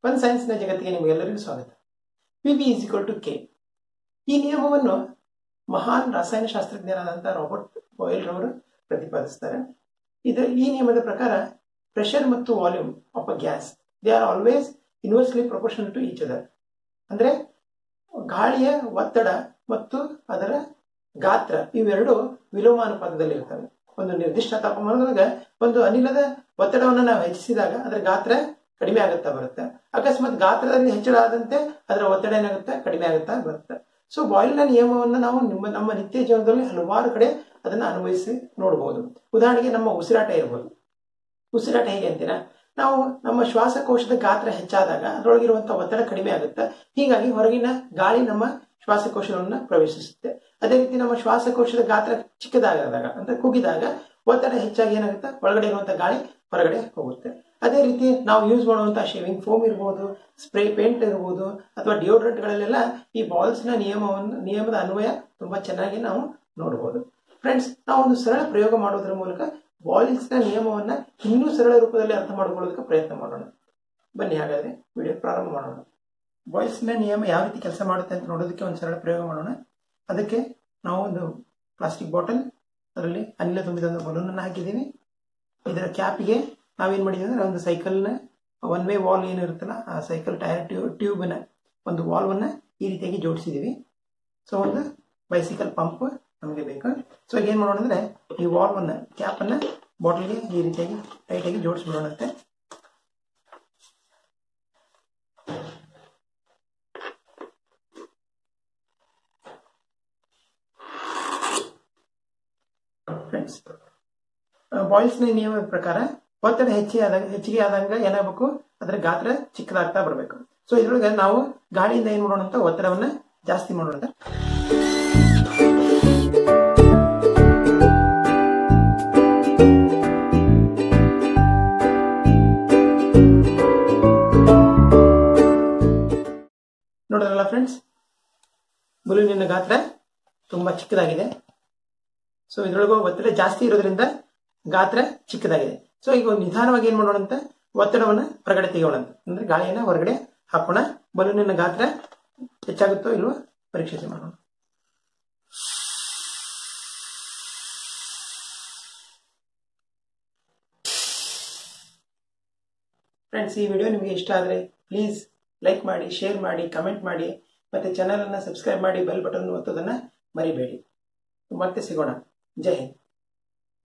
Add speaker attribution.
Speaker 1: fun ಸೈನ್ಸ್ನ ಜಗತ್ತಿಗೆ ನಿಮಗೆಲ್ಲರಿಗೂ ಸ್ವಾಗತ P V is equal to K ಈ ನಿಯಮವನ್ನು ಮಹಾನ್ ರಸಾಯನಶಾಸ್ತ್ರಜ್ಞರಾದಂಥ ರಾಬರ್ಟ್ ಬಾಯ್ಲ್ ರವರು ಪ್ರತಿಪಾದಿಸ್ತಾರೆ ಇದು ಈ ನಿಯಮದ ಪ್ರಕಾರ ಪ್ರೆಷರ್ ಮತ್ತು volume of a gas they are always inversely proportional to each other ಅಂದ್ರೆ ಗಾಳಿಯ ಒತ್ತಡ ಮತ್ತು ಅದರ ಗಾತ್ರ ಇವೆರಡು ವಿಲೋಮಾನುಪಾತದಲ್ಲಿ ಇರ್ತವೆ ಒಂದು ನಿರ್ದಿಷ್ಟ ತಾಪಮಾನದೊಳಗೆ ಒಂದು ಅನಿಲದ ಒತ್ತಡವನ್ನು ನಾವು ಹೆಚ್ಚಿಸಿದಾಗ ಅದರ ಗಾತ್ರ ಕಡಿಮೆ ಆಗುತ್ತಾ ಬರುತ್ತೆ ಅಕಸ್ಮಾತ್ ಗಾತ್ರದಲ್ಲಿ ಹೆಚ್ಚಳ ಆದಂತೆ ಅದರ ಒತ್ತಡ ಏನಾಗುತ್ತೆ ಕಡಿಮೆ ಆಗುತ್ತಾ ಬರುತ್ತೆ ಸೊ ಬಾಯ್ಲ್ನ ನಿಯಮವನ್ನು ನಾವು ನಿಮ್ಮ ನಮ್ಮ ನಿತ್ಯ ಜೀವನದಲ್ಲಿ ಹಲವಾರು ಕಡೆ ಅದನ್ನ ಅನ್ವಯಿಸಿ ನೋಡಬಹುದು ಉದಾಹರಣೆಗೆ ನಮ್ಮ ಉಸಿರಾಟ ಇರ್ಬೋದು ಉಸಿರಾಟ ಹೇಗೆ ಅಂತೀರಾ ನಾವು ನಮ್ಮ ಶ್ವಾಸಕೋಶದ ಗಾತ್ರ ಹೆಚ್ಚಾದಾಗ ಅದರೊಳಗಿರುವಂತಹ ಒತ್ತಡ ಕಡಿಮೆ ಆಗುತ್ತೆ ಹೀಗಾಗಿ ಹೊರಗಿನ ಗಾಳಿ ನಮ್ಮ ಶ್ವಾಸಕೋಶವನ್ನು ಪ್ರವೇಶಿಸುತ್ತೆ ಅದೇ ರೀತಿ ನಮ್ಮ ಶ್ವಾಸಕೋಶದ ಗಾತ್ರ ಚಿಕ್ಕದಾಗದಾಗ ಅಂದ್ರೆ ಕುಗ್ಗಿದಾಗ ಒತ್ತಡ ಹೆಚ್ಚಾಗಿ ಏನಾಗುತ್ತೆ ಒಳಗಡೆ ಇರುವಂತಹ ಗಾಳಿ ಹೊರಗಡೆ ಹೋಗುತ್ತೆ ಅದೇ ರೀತಿ ನಾವು ಯೂಸ್ ಮಾಡುವಂತಹ ಶೇವಿಂಗ್ ಫೋಮ್ ಇರ್ಬೋದು ಸ್ಪ್ರೇ ಪೇಂಟ್ ಇರ್ಬೋದು ಅಥವಾ ಡಿಯೋಡ್ರೆಂಟ್ಗಳಲ್ಲೆಲ್ಲ ಈ ಬಾಲ್ಸ್ ನ ನಿಯಮವನ್ನು ನಿಯಮದ ಅನ್ವಯ ತುಂಬಾ ಚೆನ್ನಾಗಿ ನಾವು ನೋಡಬಹುದು ಫ್ರೆಂಡ್ಸ್ ನಾವು ಒಂದು ಸರಳ ಪ್ರಯೋಗ ಮಾಡೋದ್ರ ಮೂಲಕ ಬಾಯ್ಲ್ಸ್ ನ ನಿಯಮವನ್ನ ಇನ್ನೂ ಸರಳ ರೂಪದಲ್ಲಿ ಅರ್ಥ ಮಾಡ್ಕೊಳ್ಳೋದಕ್ಕೆ ಪ್ರಯತ್ನ ಮಾಡೋಣ ಬನ್ನಿ ಹಾಗಾದ್ರೆ ವಿಡಿಯೋ ಪ್ರಾರಂಭ ಮಾಡೋಣ ಬಾಯ್ಲ್ಸ್ ನ ನಿಯಮ ಯಾವ ರೀತಿ ಕೆಲಸ ಮಾಡುತ್ತೆ ಅಂತ ನೋಡೋದಕ್ಕೆ ಒಂದು ಸರಳ ಪ್ರಯೋಗ ಮಾಡೋಣ ಅದಕ್ಕೆ ನಾವು ಒಂದು ಪ್ಲಾಸ್ಟಿಕ್ ಬಾಟಲ್ ಅದರಲ್ಲಿ ಅನಿಲ ತುಂಬಿದ ಒಂದು ಬಲೂನ್ ಅನ್ನು ಹಾಕಿದ್ದೀವಿ ಇದರ ಕ್ಯಾಪಿಗೆ ನಾವೇನ್ ಮಾಡಿದ್ವಿ ಅಂದ್ರೆ ಒಂದು ಸೈಕಲ್ನ ಒನ್ ವೇ ವಾಲ್ ಏನಿರುತ್ತಲ್ಲ ಆ ಸೈಕಲ್ ಟೈರ್ ಟ್ಯೂಬ್ ಟ್ಯೂಬ್ನ ಒಂದು ವಾಲ್ವನ್ನ ಈ ರೀತಿಯಾಗಿ ಜೋಡಿಸಿದೀವಿ ಸೊ ಒಂದು ಬೈಸಿಕಲ್ ಪಂಪ್ ನಮಗೆ ಬೇಕು ಸೊ ಈಗ ಏನ್ ಮಾಡೋಣ ಅಂದ್ರೆ ಈ ವಾಲ್ವನ್ನ ಕ್ಯಾಪ್ ಅನ್ನ ಬಾಟಲ್ಗೆ ಈ ರೀತಿಯಾಗಿ ಟೈಟ್ ಆಗಿ ಜೋಡಿಸ್ಬಿಡೋಣಂತೆ ಫ್ರೆಂಡ್ಸ್ ಬಾಯ್ಲ್ಸ್ ನ ನಿಯಮದ ಪ್ರಕಾರ ಒತ್ತಡ ಹೆಚ್ಚಿಗೆ ಆದಾಗ ಹೆಚ್ಚಿಗೆ ಆದಂಗ ಏನಾಗಬೇಕು ಅದರ ಗಾತ್ರ ಚಿಕ್ಕದಾಗ್ತಾ ಬರಬೇಕು ಸೊ ಇದ್ರೊಳಗೆ ನಾವು ಗಾಳಿಯಿಂದ ಏನ್ ಮಾಡೋಣ ಅಂತ ಒತ್ತಡವನ್ನ ಜಾಸ್ತಿ ಮಾಡೋಣ ಅಂತ ನೋಡೋದಲ್ಲ ಫ್ರೆಂಡ್ಸ್ ಬಲೂನಿನ ಗಾತ್ರ ತುಂಬಾ ಚಿಕ್ಕದಾಗಿದೆ ಸೊ ಇದ್ರೊಳಗೆ ಒತ್ತಡ ಜಾಸ್ತಿ ಇರೋದ್ರಿಂದ ಗಾತ್ರ ಚಿಕ್ಕದಾಗಿದೆ ಸೊ ಈಗ ನಿಧಾನವಾಗಿ ಏನ್ ಮಾಡೋಣ ಅಂತ ಒತ್ತಡವನ್ನ ಹೊರಗಡೆ ತೆಗೆಯೋಣ ಅಂದ್ರೆ ಗಾಳಿಯನ್ನ ಹೊರಗಡೆ ಹಾಕೋಣ ಬಲೂನಿನ ಗಾತ್ರ ಹೆಚ್ಚಾಗುತ್ತೋ ಇಲ್ವೋ ಪರೀಕ್ಷೆ ಮಾಡೋಣ ಫ್ರೆಂಡ್ಸ್ ಈ ವಿಡಿಯೋ ನಿಮಗೆ ಇಷ್ಟ ಆದರೆ ಪ್ಲೀಸ್ ಲೈಕ್ ಮಾಡಿ ಶೇರ್ ಮಾಡಿ ಕಮೆಂಟ್ ಮಾಡಿ ಮತ್ತೆ ಚಾನಲ್ ಅನ್ನ ಸಬ್ಸ್ಕ್ರೈಬ್ ಮಾಡಿ ಬೆಲ್ ಬಟನ್ ಒತ್ತೋದನ್ನ ಮರಿಬೇಡಿ ಮತ್ತೆ ಸಿಗೋಣ ಜೈ ಹಿಂದ್